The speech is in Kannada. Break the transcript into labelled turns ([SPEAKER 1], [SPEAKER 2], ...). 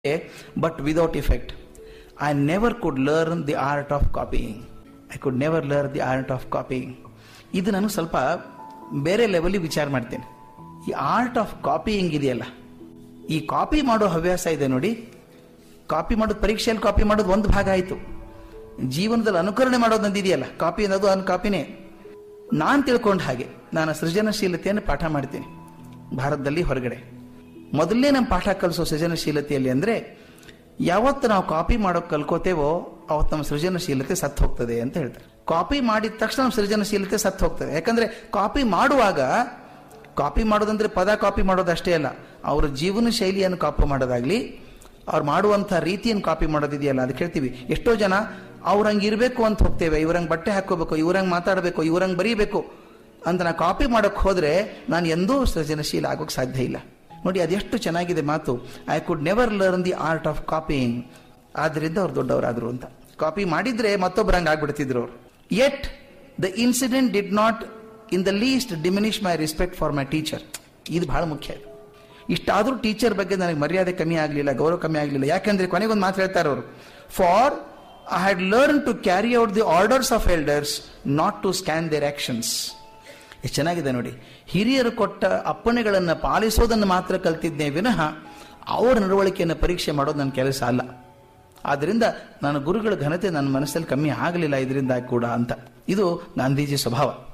[SPEAKER 1] but without effect. I never could learn the art of copying. I could never learn the art of copying. ಇದು ನಾನು ಸ್ವಲ್ಪ ಬೇರೆ ಲೆವೆಲಿಗೆ ವಿಚಾರ ಮಾಡ್ತೇನೆ ಈ ಆರ್ಟ್ ಆಫ್ ಕಾಪಿಯಿಂಗ್ ಇದೆಯಲ್ಲ ಈ ಕಾಪಿ ಮಾಡೋ ಹವ್ಯಾಸ ಇದೆ ನೋಡಿ ಕಾಪಿ ಮಾಡೋದು ಪರೀಕ್ಷೆಯಲ್ಲಿ ಕಾಪಿ ಮಾಡೋದು ಒಂದು ಭಾಗ ಆಯಿತು ಜೀವನದಲ್ಲಿ ಅನುಕರಣೆ ಮಾಡೋದು ಇದೆಯಲ್ಲ ಕಾಪಿ ಅನ್ನೋದು ಅನ್ ಕಾಪಿನೇ ನಾನು ತಿಳ್ಕೊಂಡ ಹಾಗೆ ನಾನು ಸೃಜನಶೀಲತೆಯನ್ನು ಪಾಠ ಮಾಡ್ತೀನಿ ಭಾರತದಲ್ಲಿ ಹೊರಗಡೆ ಮೊದಲನೇ ನಮ್ಮ ಪಾಠ ಕಲಿಸೋ ಸೃಜನಶೀಲತೆಯಲ್ಲಿ ಅಂದರೆ ಯಾವತ್ತು ನಾವು ಕಾಪಿ ಮಾಡೋಕೆ ಕಲ್ಕೋತೇವೋ ಅವತ್ತು ನಮ್ಮ ಸೃಜನಶೀಲತೆ ಸತ್ತು ಹೋಗ್ತದೆ ಅಂತ ಹೇಳ್ತಾರೆ ಕಾಪಿ ಮಾಡಿದ ತಕ್ಷಣ ನಮ್ಮ ಸೃಜನಶೀಲತೆ ಸತ್ತು ಹೋಗ್ತದೆ ಯಾಕಂದ್ರೆ ಕಾಪಿ ಮಾಡುವಾಗ ಕಾಪಿ ಮಾಡೋದಂದ್ರೆ ಪದ ಕಾಪಿ ಮಾಡೋದು ಅಷ್ಟೇ ಅಲ್ಲ ಅವರ ಜೀವನ ಶೈಲಿಯನ್ನು ಕಾಪಿ ಮಾಡೋದಾಗ್ಲಿ ಅವ್ರು ಮಾಡುವಂಥ ರೀತಿಯನ್ನು ಕಾಪಿ ಮಾಡೋದಿದೆಯಲ್ಲ ಅದಕ್ಕೆ ಹೇಳ್ತೀವಿ ಎಷ್ಟೋ ಜನ ಅವ್ರಂಗೆ ಇರಬೇಕು ಅಂತ ಹೋಗ್ತೇವೆ ಇವ್ರಂಗೆ ಬಟ್ಟೆ ಹಾಕೋಬೇಕು ಇವ್ರಂಗೆ ಮಾತಾಡಬೇಕು ಇವ್ರಂಗೆ ಬರೀಬೇಕು ಅಂತ ನಾ ಕಾಪಿ ಮಾಡೋಕ್ಕೆ ಹೋದ್ರೆ ನಾನು ಎಂದೂ ಸೃಜನಶೀಲ ಆಗೋಕ್ಕೆ ಸಾಧ್ಯ ಇಲ್ಲ ನೋಡಿ ಅದೆಷ್ಟು ಚೆನ್ನಾಗಿದೆ ಮಾತು I could never learn the art of copying ಆದ್ರಿಂದ ಅವ್ರು ದೊಡ್ಡವರಾದ್ರು ಅಂತ ಕಾಪಿ ಮಾಡಿದ್ರೆ ಮತ್ತೊಬ್ಬರಂಗೆ ಆಗ್ಬಿಡ್ತಿದ್ರು ಅವ್ರು yet the incident did not in the least diminish my respect for my teacher ಇದು ಬಹಳ ಮುಖ್ಯ ಇದು ಇಷ್ಟಾದರೂ ಟೀಚರ್ ಬಗ್ಗೆ ನನಗೆ ಮರ್ಯಾದೆ ಕಮ್ಮಿ ಆಗಲಿಲ್ಲ ಗೌರವ ಕಮ್ಮಿ ಆಗಲಿಲ್ಲ ಯಾಕಂದ್ರೆ ಕೊನೆಗೊಂದು ಮಾತು ಹೇಳ್ತಾರೆ ಅವರು for I had learn to carry out the orders of elders not to scan their actions ಎಷ್ಟು ಚೆನ್ನಾಗಿದೆ ನೋಡಿ ಹಿರಿಯರು ಕೊಟ್ಟ ಅಪ್ಪಣೆಗಳನ್ನು ಪಾಲಿಸೋದನ್ನು ಮಾತ್ರ ಕಲ್ತಿದ್ದೇ ವಿನಃ ಅವರ ನಡವಳಿಕೆಯನ್ನು ಪರೀಕ್ಷೆ ಮಾಡೋದು ನನ್ನ ಕೆಲಸ ಅಲ್ಲ ಆದ್ದರಿಂದ ನನ್ನ ಗುರುಗಳ ಘನತೆ ನನ್ನ ಮನಸ್ಸಲ್ಲಿ ಕಮ್ಮಿ ಆಗಲಿಲ್ಲ ಇದರಿಂದ ಕೂಡ ಅಂತ ಇದು ಗಾಂಧೀಜಿ ಸ್ವಭಾವ